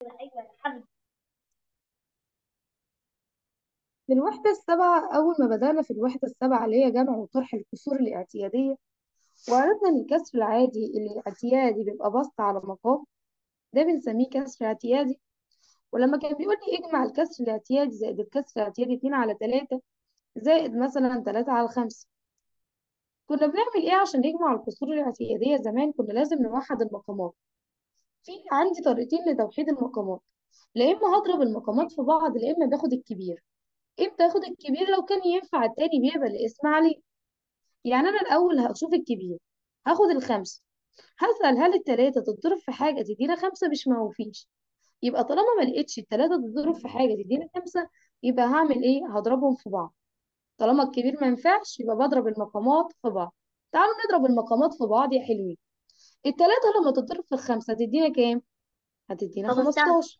في الوحدة السابعة أول ما بدأنا في الوحدة السابعة اللي هي جمع وطرح الكسور الاعتيادية وعرفنا إن الكسر العادي الاعتيادي بيبقى بسط على مقام ده بنسميه كسر اعتيادي ولما كان بيقول لي اجمع الكسر الاعتيادي زائد الكسر الاعتيادي 2 على 3 زائد مثلا 3 على 5 كنا بنعمل ايه عشان نجمع الكسور الاعتيادية زمان كنا لازم نوحد المقامات في عندي طريقتين لتوحيد المقامات لا اما هضرب المقامات في بعض لا اما باخد الكبير امتى اخد الكبير لو كان ينفع التاني بيبقى الاسم عليه يعني انا الاول هشوف الكبير هاخد الخمسة هسأل هل التلاتة تتضرب في حاجة تدينا خمسة مش ما هو فيش يبقى طالما ما لقيتش التلاتة تتضرب في حاجة تدينا خمسة يبقى هعمل ايه هضربهم في بعض طالما الكبير ما ينفعش يبقى بضرب المقامات في بعض تعالوا نضرب المقامات في بعض يا حلوين التلاتة لما تتضرب في الخمسة تدينا كام هتدينا 15 15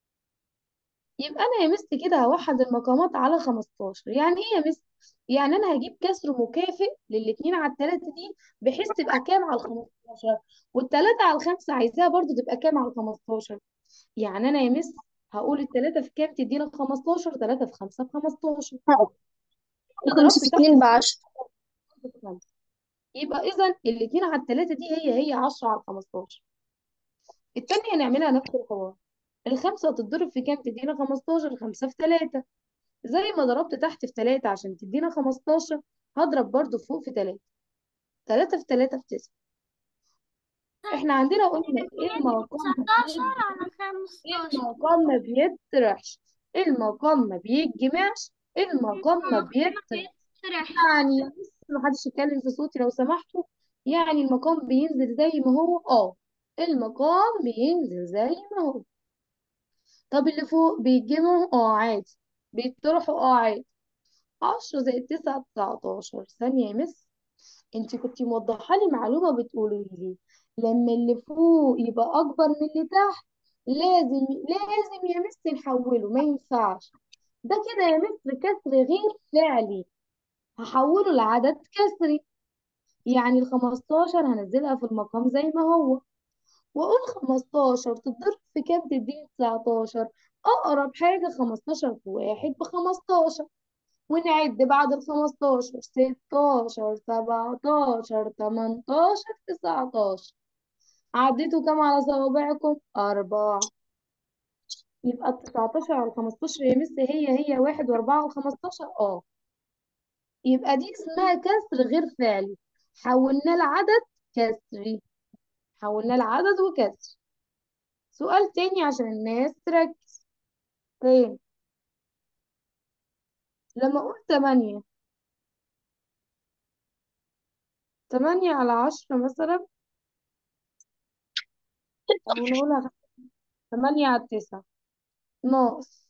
يبقى انا يا مست كده هوحد المقامات على 15 يعني ايه يا مست يعني انا هجيب كسر مكافئ للاتنين على التلاتة دي بحيث تبقى كام على ال 15 والتلاتة على الخمسة عايزاها برضو تبقى كام على ال 15 يعني انا يا مس هقول التلاتة في كام تدينا 15 تلاتة في خمسة ب 15 خمسة في ضربت تحت اتنين بعشرة في خمسة يبقى اذا الاتنين على التلاتة دي هي هي 10 على 15 التانية هنعملها نفس الحوار الخمسة هتتضرب في كام تدينا 15 خمسة في تلاتة زي ما ضربت تحت في تلاتة عشان تدينا 15 هضرب برضو فوق في تلاتة تلاتة في تلاتة في تسعة احنا عندنا قلنا ايه المقام ما 19 بيج- على ايه 15 المقام ما بيطرحش ايه المقام ما بيتجمعش ايه المقام ما بيطرح ترح يعني بس ما حدش يتكلم في صوتي لو سمحتوا يعني المقام بينزل زي ما هو اه المقام بينزل زي ما هو طب اللي فوق بيتجمعوا اه عادي بيطرحوا اه عادي عشرة زائد تسعة تسعتاشر ثانية يا مس انت كنتي موضحة لي معلومة بتقولي لي لما اللي فوق يبقى أكبر من اللي تحت لازم لازم يا مس نحوله ما ينفعش ده كده يا مس كسر غير فعلي هحوله لعدد كسري يعني ال 15 هنزلها في المقام زي ما هو واقول 15 تتضرب في كام تديني 19 اقرب حاجة 15 في واحد ب 15 ونعد بعد ال 15 16 17 18 19 عديتوا كام على صوابعكم؟ أربعة يبقى ال 19 على 15 يا مس هي هي واحد وأربعة على 15 اه يبقى دي اسمها كسر غير فعلي حولنا العدد كسري حولنا العدد وكسر سؤال تاني عشان الناس تركز تاني لما أقول تمانية تمانية على عشرة مثلا أو نقولها تمانية على تسعة ناقص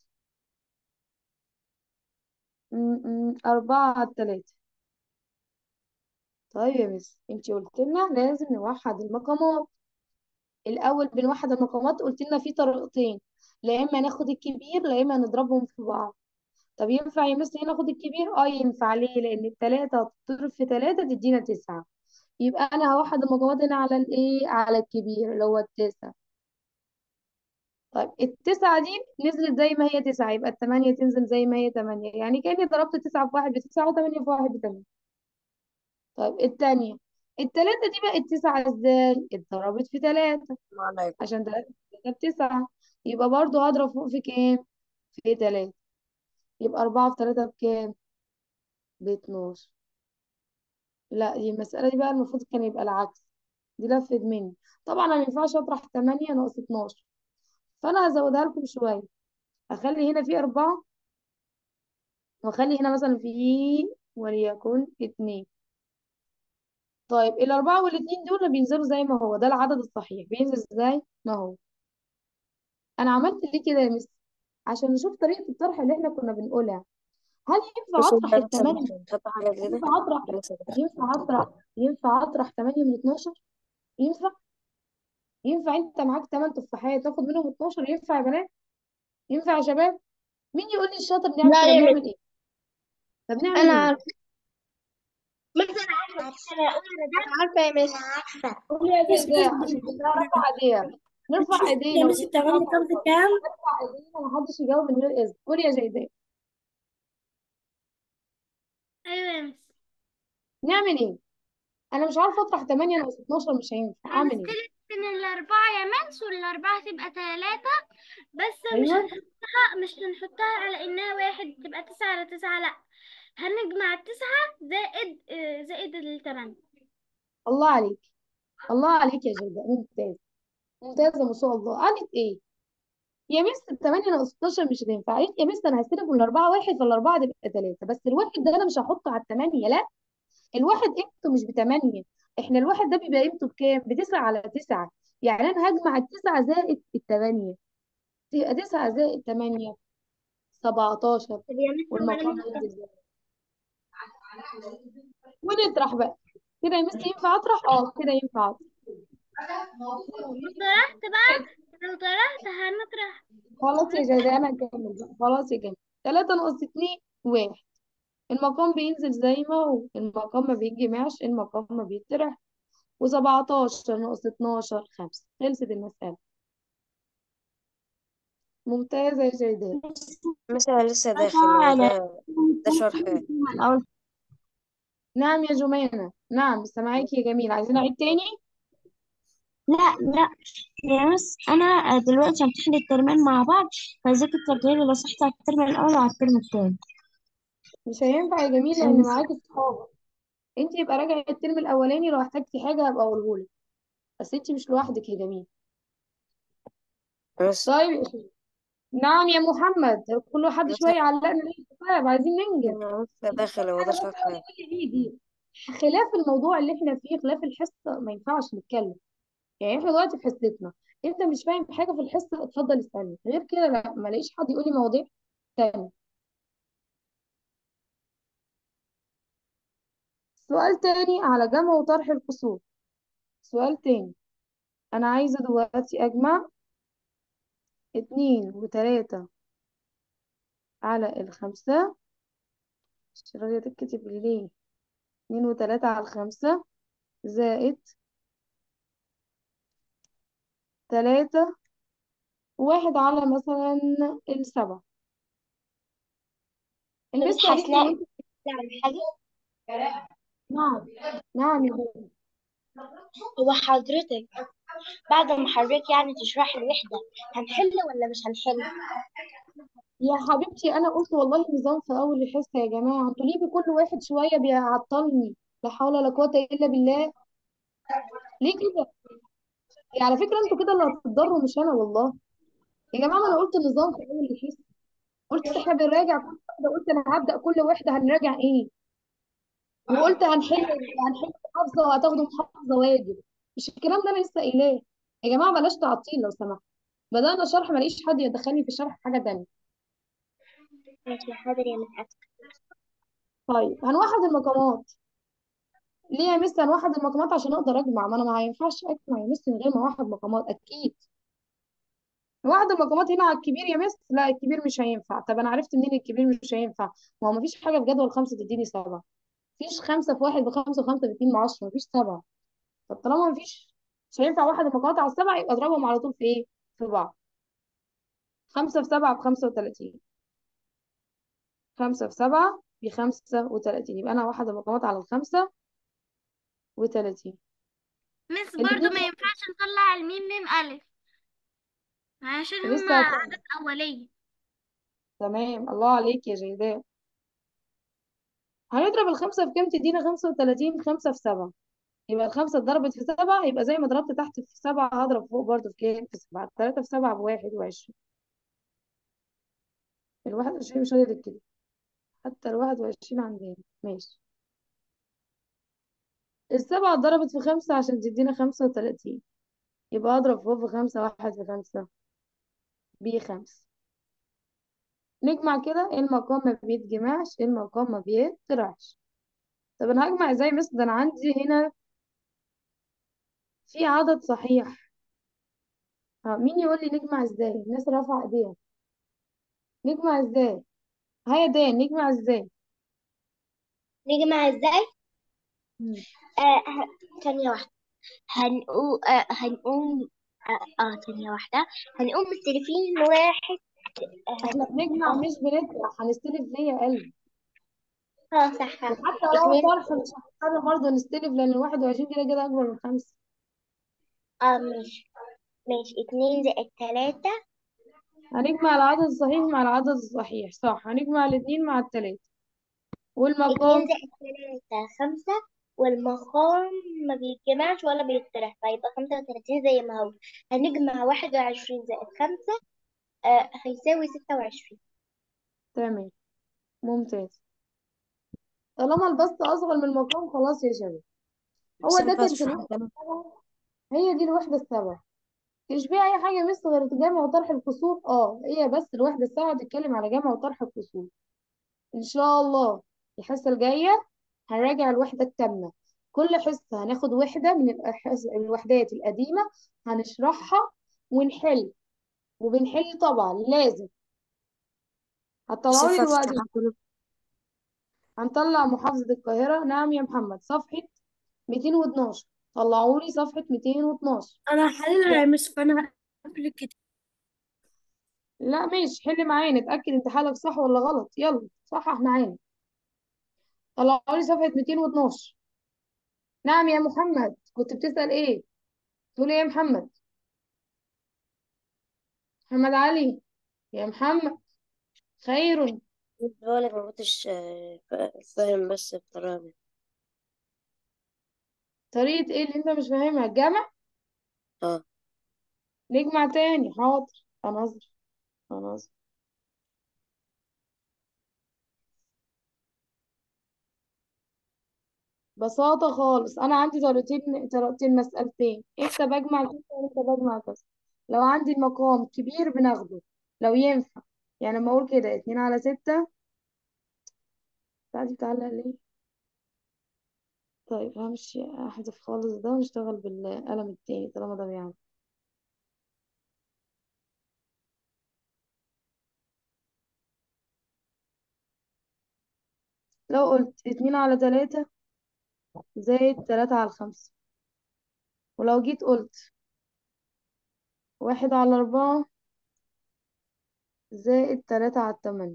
م- م- أربعة على تلاتة طيب يا مس انتي قلت لنا لازم نوحد المقامات الأول بنوحد المقامات قلت لنا في طريقتين لا إما ناخد الكبير لا إما نضربهم في بعض طب ينفع يا مس هنا ناخد الكبير اه ينفع ليه لأن التلاتة هتضرب في تلاتة تدينا تسعة يبقى أنا هوحد المقامات هنا على الإيه على الكبير اللي هو التسعة طيب التسعة دي نزلت زي ما هي تسعة يبقى التمانية تنزل زي ما هي تمانية يعني كأني ضربت تسعة في واحد بتسعة وتمانية في واحد بتمانية طيب التانية التلاتة دي بقت تسعة ازاي؟ اتضربت في تلاتة عليكم عشان تلاتة في تلاتة بتسعة يبقى برضو هضرب فوق في كام؟ في تلاتة يبقى أربعة في تلاتة بكام؟ باتناشر لا دي المسألة دي بقى المفروض كان يبقى العكس دي لفت مني طبعا أنا مينفعش أطرح تمانية ناقص اتناشر فأنا هزودها لكم شوية أخلي هنا في أربعة وأخلي هنا مثلا في وليكن اتنين طيب الأربعة والاتنين دول بينزلوا زي ما هو ده العدد الصحيح بينزل زي ما هو أنا عملت ليه كده يا مس عشان نشوف طريقة الطرح اللي احنا كنا بنقولها هل ينفع بس أطرح ده التمانية مثلا تحط حاجة جديدة ينفع أطرح ده مثلا ينفع أطرح ينفع أطرح تمانية من اتناشر ينفع ينفع أنت معاك تمن تفاحات تاخد منهم اتناشر ينفع يا بنات ينفع يا شباب مين يقول لي الشاطر نعمل لا كنا يا بنعمل مس إيه طب نعمل أنا إيه عارفة مس أنا عارفة أنا عارفة أنا عارفة يا مس قولي يا بس بس زيزاء بس عشان تبقى رفع ايديها نرفع يا ايدينا مس التمانية كام في كام؟ نرفع ايدينا محدش يجاوب من غير اذن قولي يا جيداء ايوه يا مس نعمل ايه انا مش عارفه اطرح 8 ناقص 12 مش هينفع اعمل ايه هنختلف بين الأربعة يا مس والأربعة تبقى تلاتة بس مش ايوه هنحطها مش هنحطها على إنها واحد تبقى تسعة على تسعة لأ هنجمع التسعة زائد آه، زائد التمانية الله عليك الله عليك يا جيداء ممتاز ممتازه ما شاء الله قالت ايه يا مس 8 ناقص 16 مش هتنفع قالت يا مس انا هستلف من الاربعه واحد فالاربعه تبقى ثلاثه بس الواحد ده انا مش هحطه على الثمانيه لا الواحد قيمته مش بثمانيه احنا الواحد ده بيبقى قيمته بكام؟ بتسعه على تسعه يعني انا هجمع التسعه زائد الثمانيه تبقى تسعه زائد ثمانيه 17 طب يا مس هو انا والمقام ممكن ينزل زي ونطرح بقى كده يا مس ينفع اطرح؟ اه كده ينفع اطرح لو طرحت بقى لو طرحت هنطرح خلاص يا جدع انا هكمل بقى خلاص يا جماعه 3 ناقص 2 1 المقام بينزل زي ما هو المقام ما بيتجمعش المقام ما بيتطرح و17 ناقص 12 5 خلصت المسألة ممتازة يا جيدات مثلا لسه داخل على وده ده شرح الأول نعم يا جمانة نعم سامعاكي يا جميل عايزين أعيد تاني لا لا يا مس أنا دلوقتي همتحن الترمين مع بعض فعايزاك ترجعي لي لو صحت على الترم الأول وعلى الترم التاني مش هينفع يا جميل لأن معاكي صحابك انت يبقى راجعي الترم الأولاني لو احتجتي حاجة هبقى أقولهولك بس انت مش لوحدك يا جميل بس طيب يا أخي. نعم يا محمد كل حد شوية يعلقنا ليه طيب عايزين ننجز لسه داخل هو ده شرح دي دي خلاف الموضوع اللي احنا فيه خلاف الحصة ما ينفعش نتكلم يعني احنا دلوقتي في حصتنا انت مش فاهم حاجة في الحصة اتفضل اسألني غير كده لا ما لاقيش حد يقول لي مواضيع تاني سؤال تاني على جمع وطرح الفصول سؤال تاني انا عايزة دلوقتي اجمع اتنين وتلاتة على الخمسة مش راضية تتكتب لي ليه اتنين وتلاتة على الخمسة زائد تلاتة واحد على مثلا السبعة المس قالت لي هتلاقي وانت تعمل حاجة نعم نعم يا بابا هو حضرتك بعد ما حضرتك يعني تشرح الوحدة هنحل ولا مش هنحل؟ يا حبيبتي انا قلت والله نظام في اول الحصه يا جماعه انتوا ليه بكل واحد شويه بيعطلني لا حول ولا قوه الا بالله ليه كده يعني على فكره انتوا كده اللي هتتضروا مش انا والله يا جماعه ما انا قلت نظام في اول الحصه قلت احنا بنراجع كل واحده قلت انا هبدا كل واحده هنراجع ايه وقلت هنحل هنحل محافظه وهتاخدوا محافظه واجب مش الكلام ده انا لسه قايلاه يا جماعه بلاش تعطيل لو سمحت بدانا شرح ماليش حد يدخلني في الشرح حاجه تانية ماشي حاضر يا مس طيب هنوحد المقامات ليه يا مس هنوحد المقامات عشان اقدر اجمع ما انا ما ينفعش اجمع يا مس من غير ما اوحد مقامات اكيد نوحد المقامات هنا على الكبير يا مس لا الكبير مش هينفع طب انا عرفت منين الكبير مش هينفع ما هو مفيش حاجه في جدول خمسه تديني سبعه مفيش خمسه في واحد بخمسه وخمسه باتنين بعشره مفيش سبعه طب طالما مفيش مش هينفع واحد المقامات على السبعه يبقى اضربهم على طول في ايه في بعض خمسة في سبعة بخمسة وتلاتين خمسة في سبعة بخمسة وتلاتين يبقى أنا واحد المقامات على الخمسة وتلاتين مس الاتنين برضو ما ينفعش نطلع الميم ميم ألف عشان لسه هما هت- عدد أولية تمام الله عليك يا جيداء هنضرب الخمسة في كام تدينا خمسة وتلاتين خمسة في سبعة يبقى الخمسة اتضربت في سبعة يبقى زي ما ضربت تحت في سبعة هضرب فوق برضه في كام في سبعة تلاتة في سبعة بواحد وعشرين الواحد وعشرين مش راضي كده حتى الواحد وعشرين عندنا ماشي السبعة اتضربت في خمسة عشان تدينا خمسة وتلاتين يبقى أضرب فوق في خمسة واحد في خمسة بخمسة نجمع كده المقام ما بيتجمعش المقام ما بيتطرحش طب أنا هجمع ازاي مثلا ده أنا عندي هنا في عدد صحيح ها مين يقول لي نجمع ازاي الناس رافعة ايديها نجمع ازاي هيا دان نجمع ازاي نجمع ازاي؟ مم. آه ه- ثانية واحدة هنقوم آه هنقوم اه, آه ثانية واحدة هنقوم مستلفين واحد احنا بنجمع مش بنطرح هنستلف ليه يا قلبي اه صح وحتى لو اتنين طرح مش هنضطر برضه نستلف لان ال 21 كده كده اكبر من خمسة اه ماشي ماشي اتنين زائد تلاتة هنجمع العدد الصحيح مع العدد الصحيح صح هنجمع الاتنين مع التلاتة اتنين والمقام زائد تلاتة خمسة والمقام ما بيتجمعش ولا بيتطرح فيبقى خمسة وتلاتين زي ما هو هنجمع واحد وعشرين زائد خمسة آه هيساوي ستة وعشرين تمام ممتاز طالما البسط اصغر من المقام خلاص يا شباب هو بس ده ما كانت ينفعش الوحدة تمام السبعة هي دي الوحدة السبعة مش فيها اي حاجة مس غير جمع وطرح الفصول اه هي بس الوحدة السبعة بتتكلم على جمع وطرح الفصول ان شاء الله الحصة الجاية هنراجع الوحدة الكاملة كل حصة هناخد وحدة من الأحص- الوحدات القديمة هنشرحها ونحل وبنحل طبعا لازم هتطلعوا لي بس الوقت تفتح كله هنطلع محافظة القاهرة نعم يا محمد صفحة 212 طلعوا لي صفحة 212 انا حللها يا مس فانا قبل كده لا ماشي حل معايا نتأكد انت حالك صح ولا غلط يلا صحح معانا طلعوا لي صفحة 212 نعم يا محمد كنت بتسأل ايه تقول ايه يا محمد محمد علي يا محمد خير بقولك ما كنتش آه، فا- فاهم بس بطريقة طريقة ايه اللي انت مش فاهمها الجمع اه نجمع تاني حاضر هنظر هنظر بساطة خالص أنا عندي طريقتين طريقتين مسألتين أنت بجمع كذا وأنت بجمع كذا لو عندي المقام كبير بناخده لو ينفع يعني لما أقول كده اتنين على ستة بعد بتعلق ليه طيب همشي أحذف خالص ده ونشتغل بالقلم التاني طالما ده بيعمل لو قلت اتنين على تلاتة زائد تلاتة على خمسة ولو جيت قلت واحد على أربعة زائد تلاتة على التمانية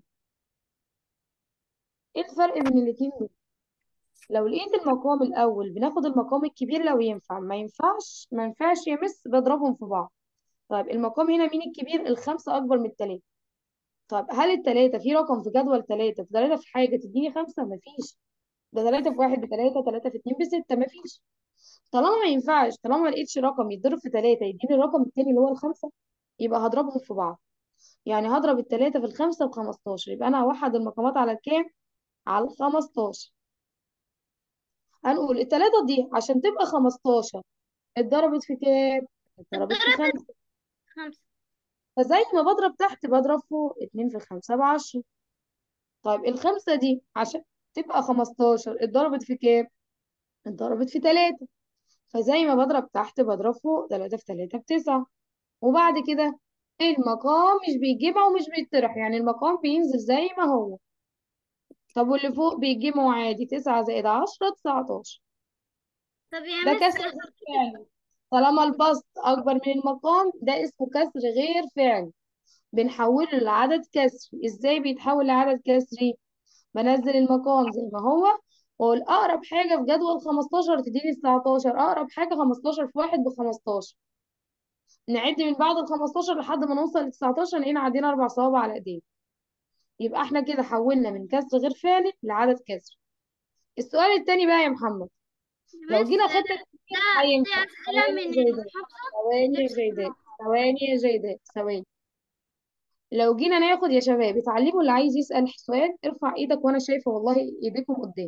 ايه الفرق بين الاتنين دول لو لقيت المقام الأول بناخد المقام الكبير لو ينفع ما ينفعش ما ينفعش يا مس بضربهم في بعض طيب المقام هنا مين الكبير الخمسة أكبر من التلاتة طيب هل التلاتة في رقم في جدول تلاتة في تلاتة في حاجة تديني خمسة مفيش ده تلاتة في واحد بتلاتة تلاتة في اتنين بستة مفيش طالما ما ينفعش طالما ما لقيتش رقم يتضرب في تلاتة يديني الرقم التاني اللي هو الخمسة يبقى هضربهم في بعض يعني هضرب التلاتة في الخمسة بخمستاشر يبقى أنا هوحد المقامات على كام؟ على الخمستاشر هنقول التلاتة دي عشان تبقى خمستاشر اتضربت في كام؟ اتضربت في اتضربت خمسة خمسة فزي ما بضرب تحت بضرب فوق اتنين في خمسة بعشرة طيب الخمسة دي عشان تبقى خمستاشر اتضربت في كام؟ اتضربت في تلاتة فزي ما بضرب تحت بضرب فوق تلاتة في تلاتة بتسعة وبعد كده المقام مش بيتجمع ومش بيتطرح يعني المقام بينزل زي ما هو طب واللي فوق بيتجمعوا عادي تسعة زائد عشرة تسعتاشر طب يا ده مس كسر غير فعلي طالما البسط أكبر من المقام ده اسمه كسر غير فعلي بنحوله لعدد كسري ازاي بيتحول لعدد كسري بنزل المقام زي ما هو واقول اقرب حاجه في جدول 15 تديني 19 اقرب حاجه 15 في واحد ب 15 نعد من بعد ال 15 لحد ما نوصل ل 19 لقينا عدينا اربع صوابع على ايدينا يبقى احنا كده حولنا من كسر غير فعلي لعدد كسري السؤال التاني بقى يا محمد يا لو مس جينا خدنا ده الكبير ده دي هينفع أسئلة ثواني من يا جيدات المحافظة ثواني يا جيدات ثواني يا جيدات ثواني لو جينا ناخد يا شباب اتعلموا اللي عايز يسأل سؤال ارفع ايدك وانا شايفه والله ايديكم قدام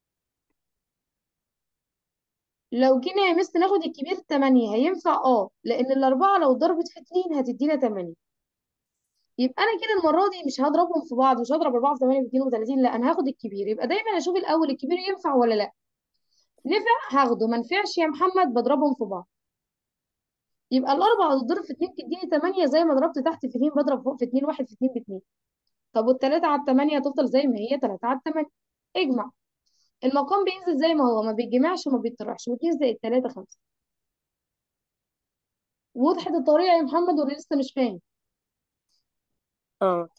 لو جينا يا مس ناخد الكبير 8 هينفع اه لان الاربعه لو ضربت في 2 هتدينا 8 يبقى انا كده المره دي مش هضربهم في بعض مش هضرب 4 في 8 ب 32 لا انا هاخد الكبير يبقى دايما اشوف الاول الكبير ينفع ولا لا نفع هاخده ما نفعش يا محمد بضربهم في بعض يبقى الاربعه تضرب في 2 تديني 8 زي ما ضربت تحت في 2 بضرب فوق في 2 واحد في 2 ب 2 طب والثلاثه على الثمانيه هتفضل زي ما هي 3 على 8 اجمع المقام بينزل زي ما هو ما بيتجمعش وما بيتطرحش و2 زائد 3 5 وضحت الطريقة يا محمد ولا لسه مش فاهم اه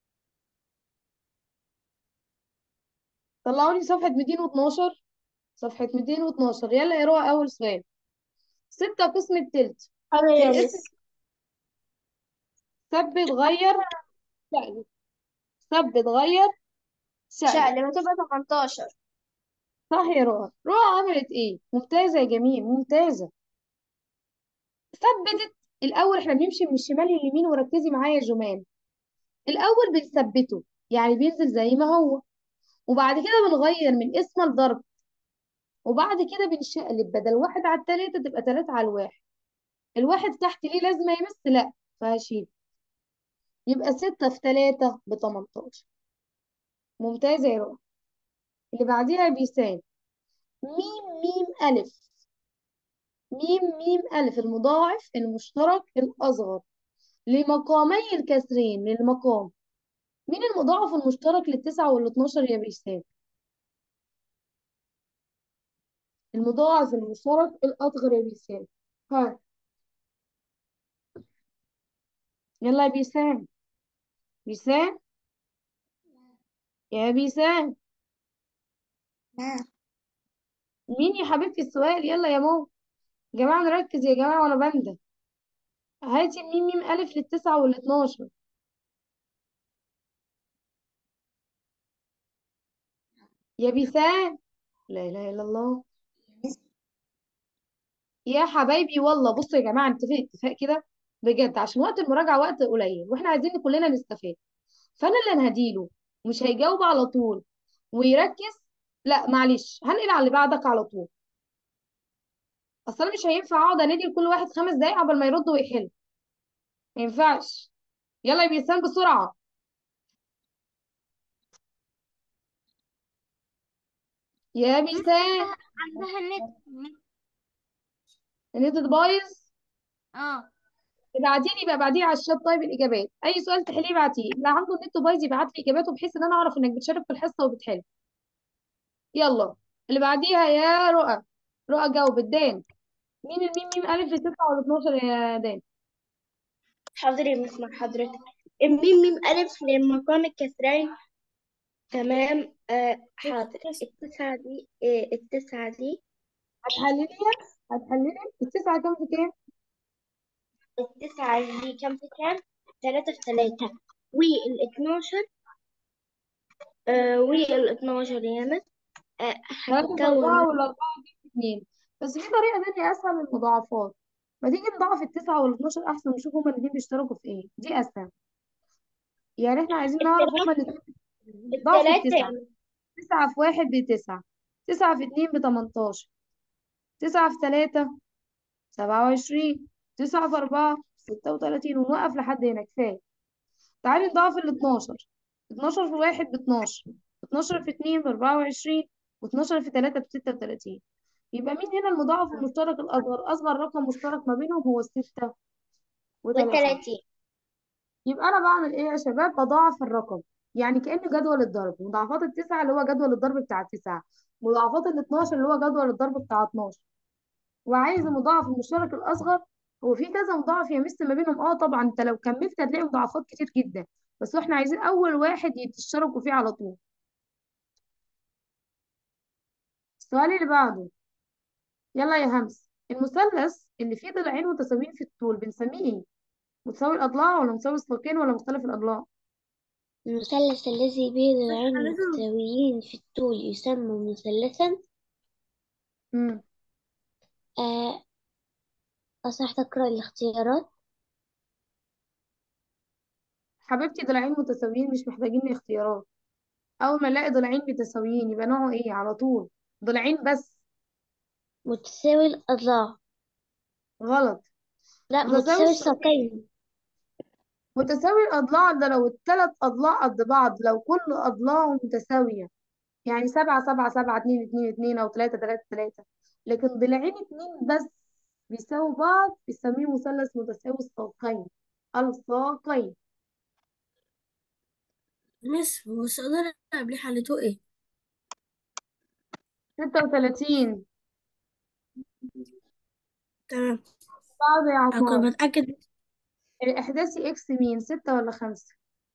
طلعوا لي صفحة 212 صفحة 212 يلا اقرأوا أول سؤال ستة قسم التلت حاضر يا الاسم مس ثبت غير شقلب ثبت غير شقلب شقلب هتبقى 18 صح يا رؤى رؤى عملت ايه ممتازة يا جميل ممتازة ثبتت الأول احنا بنمشي من الشمال لليمين وركزي معايا يا جمان الأول بنثبته يعني بينزل زي ما هو وبعد كده بنغير من اسم لضرب وبعد كده بنشقلب بدل واحد على التلاتة تبقى تلاتة على الواحد الواحد تحت ليه لازمة يمس لا فهشيل يبقى ستة في تلاتة بتمنتاشر ممتازة يا رؤى اللي بعديها بيساوي ميم ميم ألف ميم ميم ألف المضاعف المشترك الأصغر لمقامي الكسرين للمقام مين المضاعف المشترك للتسعة والاتناشر يا بيساوي المضاعف المشترك الأصغر يا بيساوي ها يلا يا بيسام بيسام يا بيسام مين يا حبيبتي السؤال يلا يا مو جماعة نركز يا جماعة وأنا بنده هاتي الميم ميم ألف للتسعة والاتناشر يا بيسام لا إله إلا الله يا حبايبي والله بصوا يا جماعة نتفق اتفاق كده بجد عشان وقت المراجعة وقت قليل واحنا عايزين كلنا نستفاد فأنا اللي هنهديله مش هيجاوب على طول ويركز لا معلش هنقل على اللي بعدك على طول اصل انا مش هينفع اقعد انادي لكل واحد خمس دقايق قبل ما يرد ويحل ما ينفعش يلا يا بيسام بسرعة يا بيسام عندها النت النت بايظ اه ابعتي لي بقى بعديه على الشات طيب الاجابات اي سؤال تحليه ابعتيه اللي عنده النت بايظ يبعت لي اجاباته بحيث ان انا اعرف انك بتشارك في الحصه وبتحل يلا اللي بعديها يا رؤى رؤى جاوب الدان مين الميم ميم الف في 9 ولا 12 يا دان حاضر يا مس مع حضرتك الميم ميم ألف للمقام الكسرين تمام آه حاضر التسعة دي آه التسعة دي هتحلليها هتحللي التسعه كام في كام التسعة دي كام في كام؟ تلاتة في تلاتة والاتناشر آه والاتناشر يا مس آه 3 في 4 هتتكون ولا 4 في 2 بس في طريقه تانية اسهل للمضاعفات ما تيجي نضاعف التسعة وال 12 احسن ونشوف هما الاثنين بيشتركوا في ايه دي اسهل يعني احنا عايزين نعرف هما التلاتة الاثنين ضعف التلاتة التسعة يا مس تسعة في واحد بتسعة تسعة في اتنين بتمنتاشر تسعة في تلاتة سبعة وعشرين تسعة في أربعة ستة وتلاتين ونوقف لحد هنا كفاية تعالي نضاعف ال 12 12 في واحد باتناشر 12 في اتنين بأربعة وعشرين واتناشر في تلاتة بستة وتلاتين يبقى مين هنا المضاعف المشترك الأصغر أصغر رقم مشترك ما بينهم هو الستة وتلاتين وتلاتين يبقى أنا بعمل إيه يا شباب بضاعف الرقم يعني كأنه جدول الضرب مضاعفات التسعة اللي هو جدول الضرب بتاع التسعة مضاعفات ال 12 اللي هو جدول الضرب بتاع 12 وعايز المضاعف المشترك الأصغر هو في كذا مضاعف يمس ما بينهم اه طبعا انت لو كملت هتلاقي مضاعفات كتير جدا بس احنا عايزين أول واحد يتشاركوا فيه على طول السؤال اللي بعده يلا يا همس المثلث اللي فيه ضلعين متساويين في الطول بنسميه ايه متساوي الأضلاع ولا متساوي الساقين ولا مختلف الأضلاع المثلث الذي به ضلعين حضرتك متساويين في الطول يسمى مثلثا امم آه أصح تقرأ الاختيارات حبيبتي ضلعين متساويين مش محتاجين اختيارات أول ما نلاقي ضلعين متساويين يبقى نوعه ايه على طول ضلعين بس متساوي الأضلاع غلط لا متساوي متساوي الساقين الساقين متساوي الأضلاع ده لو التلات أضلاع قد بعض لو كل أضلاعه متساوية يعني سبعة سبعة سبعة اتنين اتنين اتنين أو تلاتة تلاتة تلاتة لكن ضلعين اتنين بس بيساووا بعض بيسميه مثلث متساوي الساقين الساقين مس هو السؤال ده أنا قبل حلته ايه ستة وتلاتين تمام بعض يا أنا كنت عمار بتأكد الإحداثي إكس مين ستة ولا خمسة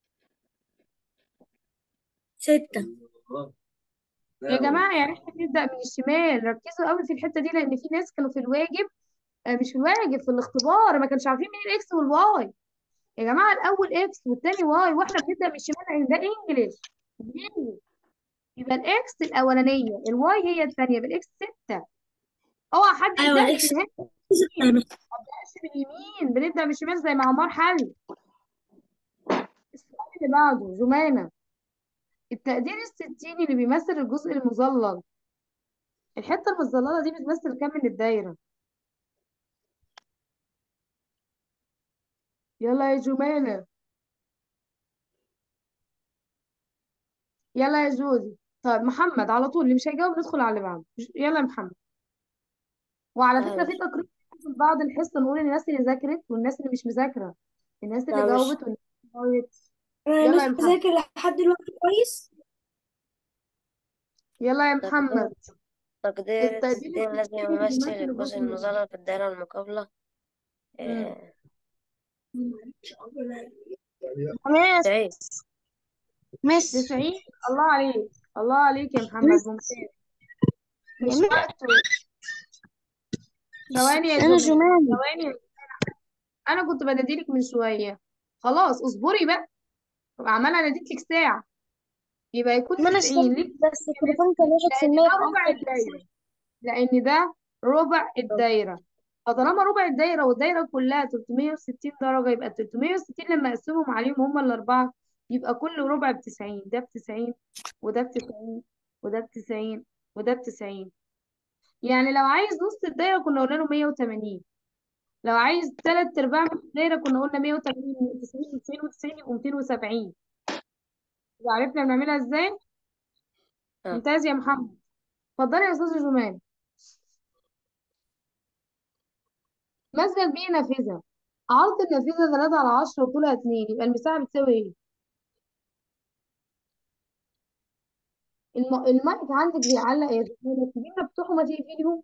ستة يا جماعة يعني احنا بنبدأ من الشمال ركزوا قوي في الحتة دي لأن في ناس كانوا في الواجب آه، مش في الواجب في الاختبار ما كانش عارفين مين الإكس والواي يا جماعة الأول إكس والتاني واي واحنا بنبدأ من الشمال لأن ده إنجلش إنجلش. يبقى الإكس الأولانية الواي هي الثانية يبقى الإكس ستة اوعى حد أيوة يبدأ الإكس باليمين ستة يا ما مس تبدأش باليمين بنبدأ من الشمال زي ما عمار حل السؤال اللي بعده جمانة التقدير الستيني اللي بيمثل الجزء المظلل الحتة المظللة دي بتمثل كام من الدايرة يلا يا جمانة يلا يا جوزي طيب محمد على طول اللي مش هيجاوب ندخل على اللي بعده يلا يا محمد وعلى فكرة في طيب تقرير في بعض الحصة نقول الناس اللي ذاكرت والناس اللي مش مذاكرة الناس اللي لا مش جاوبت والناس اللي جاوبت أنا يلا يا مس محمد بذاكر لحد دلوقتي كويس يلا يا تقدير محمد تقدير التقدير الستين الذي الستيني اللي يمثل بيمثل الجزء الجزء المظلل المظلل في الدائرة المقابلة مم. آه، مس تعيد مس تسعين الله عليك الله عليك يا محمد مس ممتاز يا مش مس وقته ثواني يا أنا جمال جماني ثواني يا- انا كنت بناديلك من شويه خلاص اصبري بقى عماله اناديلك ساعه يبقى يكون ما أنا 90 اشتغلت ليه بس التليفون كان واخد في لان المية ده في ربع آخر الدايره لان ده ربع الدايره فطالما ربع الدايره والدايره كلها 360 درجه يبقى 360 لما اقسمهم عليهم هم الاربعه يبقى كل ربع ب 90 ده ب 90 وده ب 90 وده ب 90 وده ب 90 يعني لو عايز نص الدايره كنا قلنا له 180 لو عايز ثلاث ارباع من الدايره كنا قلنا 180 90 90 و90 يبقوا 270 يبقى عرفنا بنعملها ازاي آه. ممتاز يا محمد اتفضلي يا استاذ جمان مسجد بيه نافذه عرض النافذه 3 على 10 وطولها 2 يبقى المساحه بتساوي ايه الم... المايك عندك بيعلق يا زميلة تجيب مفتوح وما تقفليهوش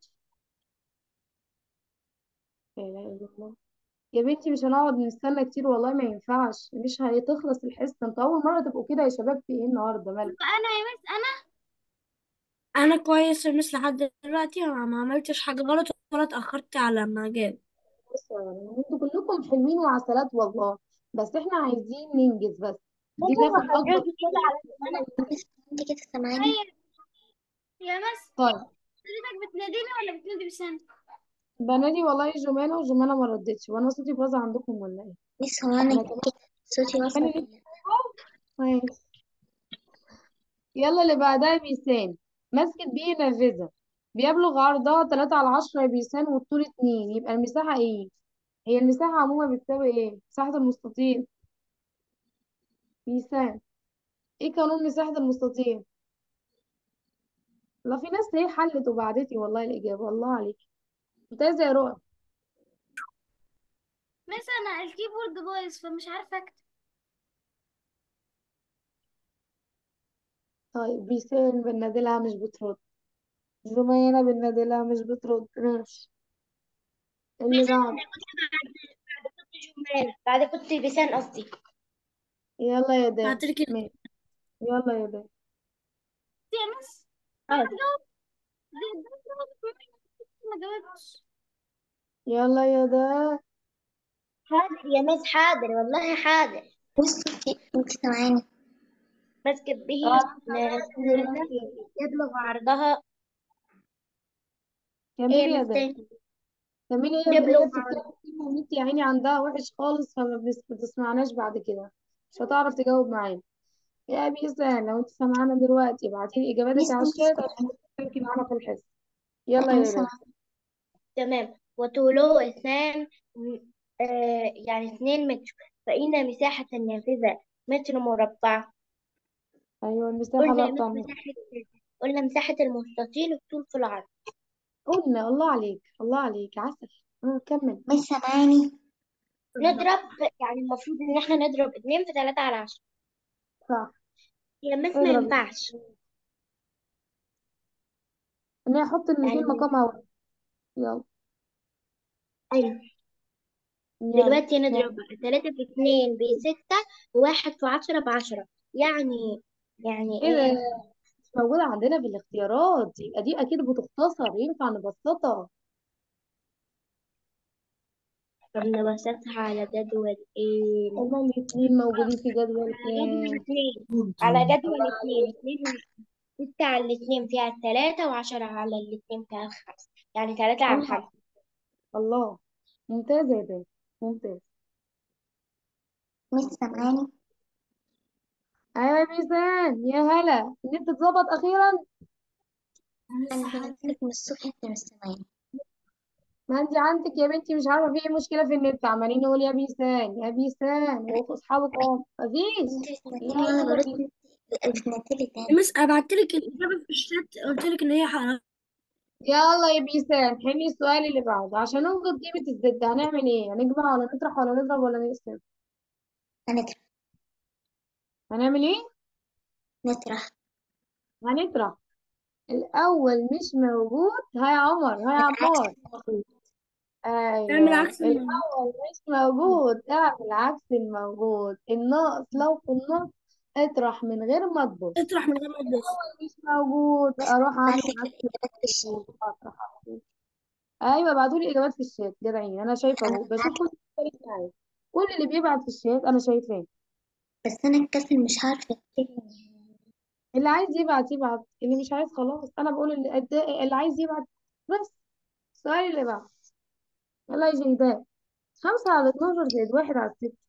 لا اله الا الله يا بنتي مش هنقعد نستنى كتير والله ما ينفعش مش هتخلص الحصه انتوا اول مره تبقوا كده يا شباب في ايه النهارده مالك انا يا مس انا أنا كويس يا مس لحد دلوقتي أنا ما عملتش حاجة غلط ولا اتأخرت على ما جاب بصوا يا جماعة، انتوا كلكم حلوين وعسلات والله بس احنا عايزين ننجز بس دي ممكن ناخد اكبر حضرتك كده على انا انت كده سامعاني أيوة. يا مس طيب حضرتك بتناديني ولا بتنادي بسنة بنادي والله جمانة وجمانة ما ردتش وانا صوتي باظ عندكم ولا ايه بس هو انا انا كمان صوتي وصل كمان لسه ماشي يلا اللي بعدها بيسان مسكت بيه نافذة بيبلغ عرضها 3 على 10 بيسان والطول 2 يبقى المساحة ايه هي المساحة عموما بتساوي ايه مساحة المستطيل بيسان ايه قانون مساحة المستطيل لا في ناس هي حلت وبعدتي والله الإجابة الله عليك ممتازة يا رؤى مس انا الكيبورد بايظ فمش عارفة اكتب طيب بيسان بنادلها مش بترد جمانة بنادلها مش بترد ماشي اللي بس بعد بعد كنت جمال بعد كنت لسان قصدي يلا يا داد بعتلك ماشي يلا يا داد يا مس حاضر جاوب دي- دي جاوبت. ما جاوبتش يلا يا داد حاضر يا مس حاضر والله حاضر بصي انت سامعاني مسكت به اه نافذة يبلغ عرضها ايه كملي يا يا مس داد تاني كملي هي يبلغ هي عرضها بتتكلم وانت يا عيني عندها وحش خالص فما بس- بتسمعناش بعد كده مش هتعرف تجاوب معانا يا بيسان لو انت سامعانا دلوقتي ابعتي لي اجاباتك مس على انت الشات عشان سامعاني تشاركي معانا في الحصه يلا انا يا داد سامعاني تمام وطوله اثنان آه يعني اثنين متر فإن مساحة النافذة متر مربع ايوه المساحه قلنا بقى يا مس بتاع مساحة قلنا مساحة المستطيل الطول في العرض قلنا الله عليك الله عليك عسل اه كمل مش سامعاني نضرب يعني المفروض ان احنا نضرب اتنين في تلاتة على عشرة صح يا مس ما اضرب ينفعش ان هي احط ان في يعني مقامها واحد يلا ايوه يلا دلوقتي نعم. نضرب بقى تلاتة في اتنين بستة وواحد في عشرة بعشرة يعني يعني ايه ده ايه مش موجودة عندنا في الاختيارات يبقى دي اكيد بتختصر ينفع نبسطها طب نبسطها على جدول ايه هما الاتنين موجودين في جدول على جدول كام اتنين على جدول اتنين اتنين ستة على الاتنين فيها التلاتة وعشرة على الاتنين فيها الخمسة يعني تلاتة على الله خمسة الله ممتاز يا بنت ممتاز مش سامعاني ايوه يا ميزان يا هلا النت اتظبط اخيرا انا حضرتك من الصبح انت مش سامعاني ما انت عندك يا بنتي مش عارفه في ايه مشكله في النت عمالين نقول يا بيسان يا بيسان واصحابك اهو مفيش انت بتنتلي لا وانا يلا برد بتنتلي تاني مس ابعت لك الاجابه في الشات قلت لك ان هي حرام يلا يا بيسان حلي السؤال اللي بعده عشان ننقذ قيمه الزد هنعمل ايه هنجمع ولا نطرح ولا نضرب ولا نقسم هنطرح هنعمل ايه نطرح هنطرح الاول مش موجود هاي عمر هاي العكس عمار الموجود اعمل ايوه عكس الموضوع الاول مش موجود اعمل عكس الموجود الناقص لو في النص اطرح من غير ما تبص اطرح من غير ما تبص الاول مش موجود بس اروح اعمل بعتلك عكس الإجابات في الشات الموجود اطرح على طول ايوه بعتوا لي اجابات في الشات جدعين انا شايفه أنا اهو بشوف بعت كل اللي بيشارك معايا كل اللي بيبعت في الشات انا شايفاه بس أنا الكسل مش عارفة أكتب اللي عايز يبعت يبعت اللي مش عايز خلاص انا بقول اللي قد اللي عايز يبعت بس السؤال اللي بعد يلا يا جيدات خمسة على 12 زائد واحد على ستة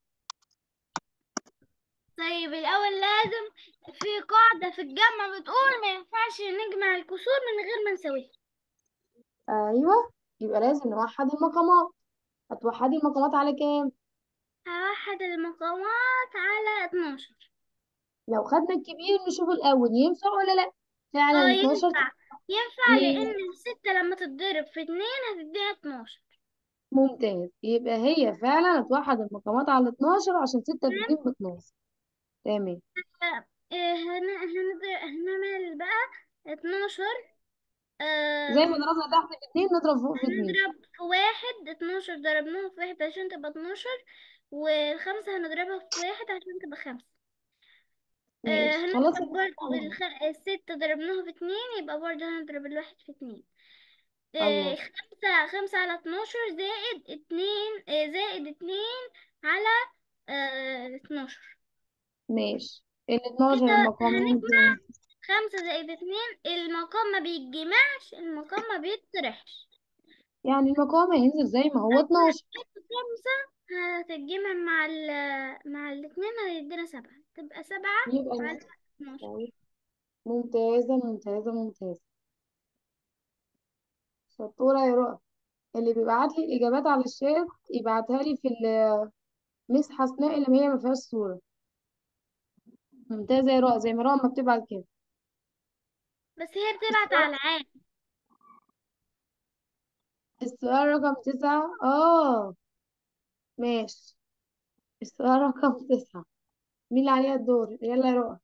طيب الأول لازم في قاعدة في الجمع بتقول ما ينفعش نجمع الكسور من غير ما نساويها ايوه يبقى لازم نوحد المقامات هتوحدي المقامات على كام هوحد المقامات على 12 لو خدنا الكبير نشوف الاول ينفع ولا لا فعلا اه 12 ينفع ينفع ليه لأن الستة لما تتضرب في اتنين هتدينا 12 ممتاز يبقى هي فعلا هتوحد المقامات على 12 عشان 6 تمام باتنين ب 12 تمام آه، هن- هنضرب هنعمل بقى 12 زي آم، ما ضربنا تحت في 2 نضرب فوق في 2 هنضرب في واحد 12 ضربناهم في واحد عشان تبقى 12 والخمسة هنضربها في واحد عشان تبقى خمسة آه، ماشي خلاص هنضرب برضو الخ... الستة ضربناها في اتنين يبقى برضو هنضرب الواحد في اتنين آه، الله خمسة خمسة على اتناشر زائد اتنين آه، زائد اتنين على آه، اتناشر ماشي ال 12 كده المقام هنجمع ينزل خمسة زائد اتنين المقام ما بيتجمعش المقام ما بيتطرحش يعني المقام هينزل زي ما هو 12 خمسة هتتجمع مع ال مع الاتنين هيدينا سبعة تبقى سبعة يبقى على ال- اتناشر طيب ممتازة ممتازة ممتازة شطورة يا رؤى اللي بيبعت لي الإجابات على الشات يبعتها لي في ال- مس حسناء اللي هي ما فيهاش صورة ممتازة يا رؤى زي ما رؤى ما بتبعت كده بس هي بتبعت على العام السؤال رقم تسعة اه ماشي السؤال رقم تسعة مين اللي عليها الدور يلا يا رؤى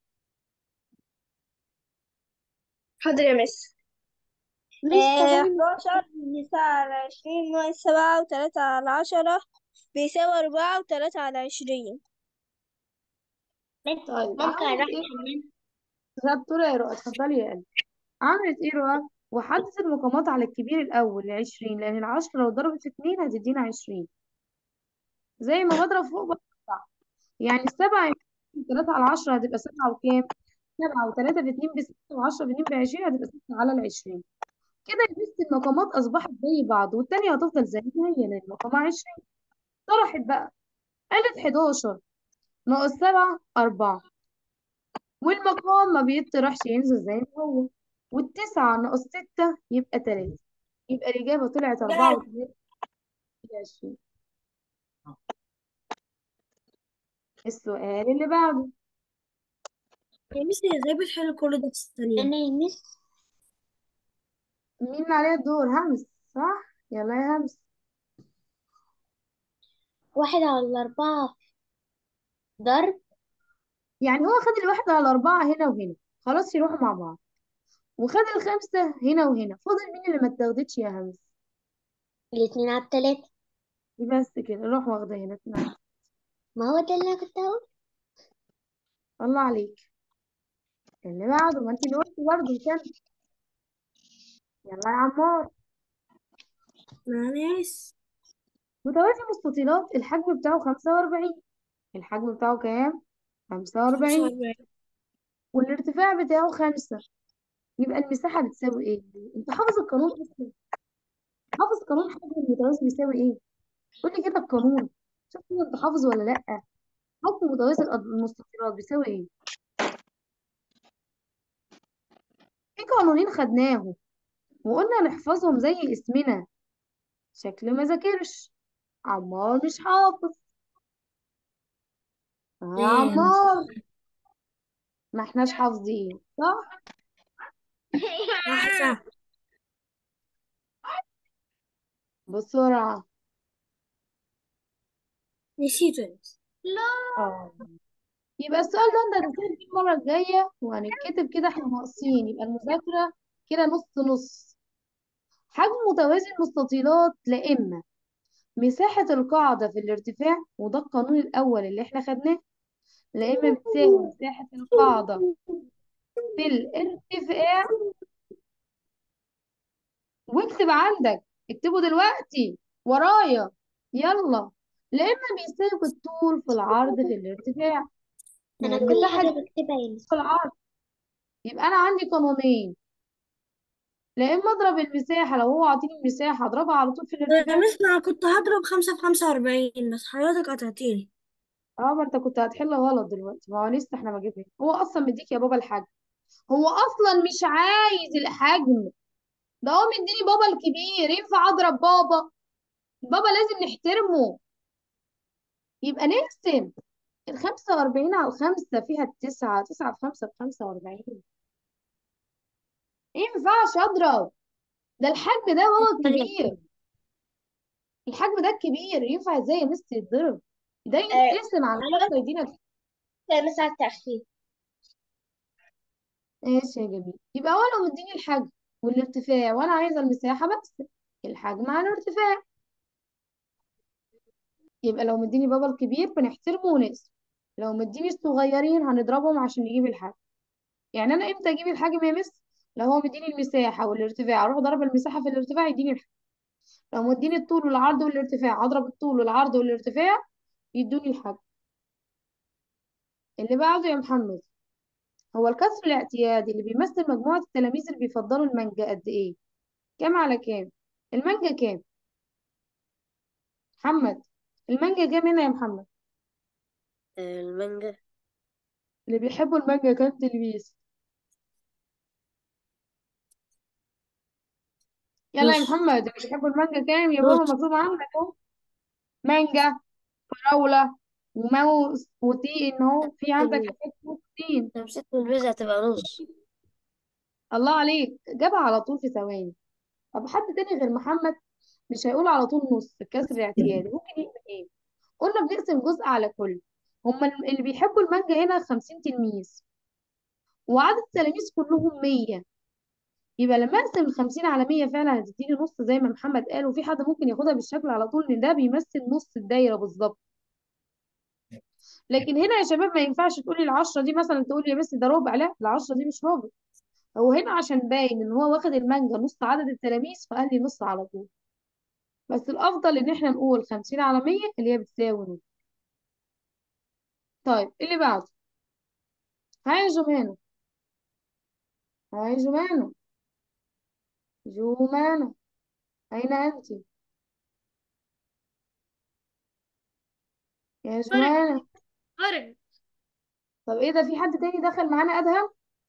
حاضر يا مس مش آه، تمام 11 بيساوي على 20 ناقص 7 وتلاتة على عشرة بيساوي أربعة وتلاتة على عشرين مس طيب ممكن عملت أروح ايه الحمام شطورة يا رؤى اتفضلي يا قلبي عملت ايه رؤى وحدت المقامات على الكبير الأول عشرين لأن العشرة لو ضربت في اتنين هتدينا عشرين زي ما بضرب فوق بضرب تحت يعني السبعة تلاتة على عشرة هتبقى سبعة وكام؟ سبعة وتلاتة في اتنين بستة وعشرة في اتنين بعشرين هتبقى ستة على العشرين كده يا بنت المقامات أصبحت زي بعض والتانية هتفضل زي ما هي لأن المقام عشرين طرحت بقى قالت حداشر ناقص سبعة أربعة والمقام ما بيطرحش ينزل زي ما هو والتسعة ناقص ستة يبقى تلاتة يبقى الإجابة طلعت أربعة وتلاتة وعشرين السؤال اللي بعده يا مس هي ازاي بتحل كل ده في الثانية أنا يا مس مين اللي عليه الدور همس صح يلا يا همس واحد على أربعة ضرب يعني هو خد الواحد على أربعة هنا وهنا خلاص يروحوا مع بعض وخد الخمسة هنا وهنا فاضل مين اللي ما اتاخدتش يا همس الاتنين على التلاتة بس كده روح واخدينك معاك ما هو ده اللي انا كنت هقول الله عليك اللي بعده ما انت اللي قلتي برضه كان يلا يا عمار معلش متوازي مستطيلات الحجم بتاعه 45 الحجم بتاعه كام 45 والارتفاع بتاعه 5 يبقى المساحة بتساوي ايه انت حافظ القانون اصلا حافظ قانون حجم المتوازي بيساوي ايه قول لي كده القانون شوف كده انت حافظ ولا لا حجم متوازي الأض- المستطيلات بيساوي ايه في قانونين خدناهم وقلنا نحفظهم زي اسمنا شكل ما ذاكرش عمار مش حافظ آه يا عمار ما احناش حافظين صح صح صح بسرعة نسيته اه يبقى السؤال ده انت هتسأل فيه المرة الجاية وهنتكتب كده احنا ناقصين يبقى المذاكرة كده نص نص حجم متوازي المستطيلات لا إما مساحة القاعدة في الارتفاع وده القانون الأول اللي احنا خدناه لا إما بتساوي مساحة القاعدة في الارتفاع واكتب عندك اكتبه دلوقتي ورايا يلا لا إما بيساوي الطول في العرض في الارتفاع ما انا هي كل المساحة حاجه دي بكتبها يا مس في العرض يبقى أنا عندي قانونين لا إما أضرب المساحة لو هو عاطيني المساحة أضربها على طول في يا الارتفاع مس أنا كنت هضرب خمسة في خمسة وأربعين بس حضرتك قطعتيني اه ما انت كنت هتحل غلط دلوقتي ما هو لسه احنا ما جبنا هو اصلا مديك يا بابا الحجم هو اصلا مش عايز الحجم ده هو مديني بابا الكبير ينفع اضرب بابا بابا لازم نحترمه يبقى نقسم ال 45 على الخمسة فيها التسعة تسعة في خمسة بخمسة وأربعين ينفعش أضرب ده الحجم ده هو الكبير الحجم ده الكبير ينفع ازاي يا مستر يتضرب ده يتقسم على انا الخمسة يدينا بس مس على التأخير ماشي يا جميل يبقى هو لو مديني الحجم والارتفاع وانا عايزه المساحه بقسم الحجم على الارتفاع يبقى لو مديني بابا الكبير بنحترمه ونقسم لو مديني الصغيرين هنضربهم عشان نجيب الحجم يعني انا امتى اجيب الحجم يا مس لو هو مديني المساحه والارتفاع اروح ضرب المساحه في الارتفاع يديني الحجم لو مديني الطول والعرض والارتفاع اضرب الطول والعرض والارتفاع يدوني الحجم اللي بعده يا محمد هو الكسر الاعتيادي اللي بيمثل مجموعه التلاميذ اللي بيفضلوا المانجا قد ايه كام على كام المانجا كام محمد المانجا كام هنا يا محمد المانجا اللي بيحبوا المانجا كام تلميذ يلا يا نص محمد اللي بيحبوا المانجا كام يا بابا نص مكتوب عندك اهو مانجا فراولة وموز وتين اهو في عندك حاجات فوق تين لو مسكت البيزا هتبقى نص الله عليك جابها على طول في ثواني طب حد تاني غير محمد مش هيقول على طول نص الكسر الاعتيادي ممكن يعمل ايه قلنا بنقسم جزء على كل هما اللي بيحبوا المانجا هنا 50 تلميذ وعدد التلاميذ كلهم 100 يبقى لما اقسم ال 50 على 100 فعلا هتديني نص زي ما محمد قال وفي حد ممكن ياخدها بالشكل على طول ان ده بيمثل نص الدايره بالظبط لكن هنا يا شباب ما ينفعش تقولي ال 10 دي مثلا تقولي يا بس ده ربع لا ال 10 دي مش ربع هو هنا عشان باين ان هو واخد المانجا نص عدد التلاميذ فقال لي نص على طول بس الافضل ان احنا نقول 50 على 100 اللي هي بتساوي نص طيب اللي بعده هاي جمانة هاي جمانة جمانة أين أنت يا خرج جمانة خرج طب ايه ده في حد تاني دخل معانا أدهم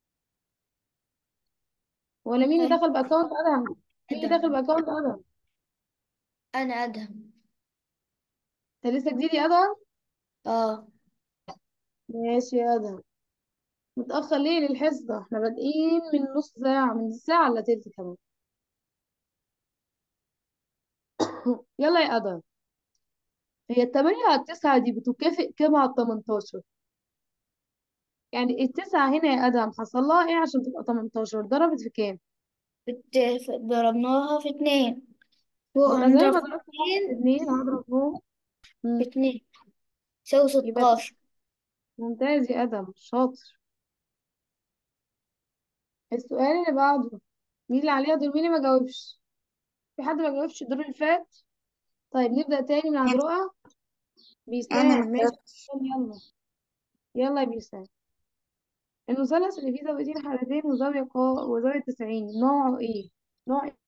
ولا مين اللي دخل بأكونت أدهم مين اللي دخل أدهم بأكونت أدهم أنا أدهم انت لسه جديد يا أدهم اه ماشي يا أدهم متأخر ليه للحصة احنا بادئين من نص ساعة من ساعة إلا تلت كمان يلا يا أدهم هي التمانية على التسعة دي بتكافئ كام على التمنتاشر يعني التسعة هنا يا أدهم حصل لها ايه عشان تبقى تمنتاشر ضربت في كام بت- ضربناها في اتنين فوق يبقى زي ما هنضرب ضربت في فوق اتنين اتنين هضرب فوق مم. باتنين يساوي يبقى ستاشر ممتاز يا أدم شاطر السؤال اللي بعده مين اللي عليها دور مين اللي ما جاوبش في حد ما جاوبش الدور اللي فات طيب نبدأ تاني من عند رؤى أنا بيسام ما ماشي يلا يلا يا بيسام المثلث اللي فيه زاويتين حالتين وزاوية قا... وزاوية تسعين نوعه ايه؟ نوع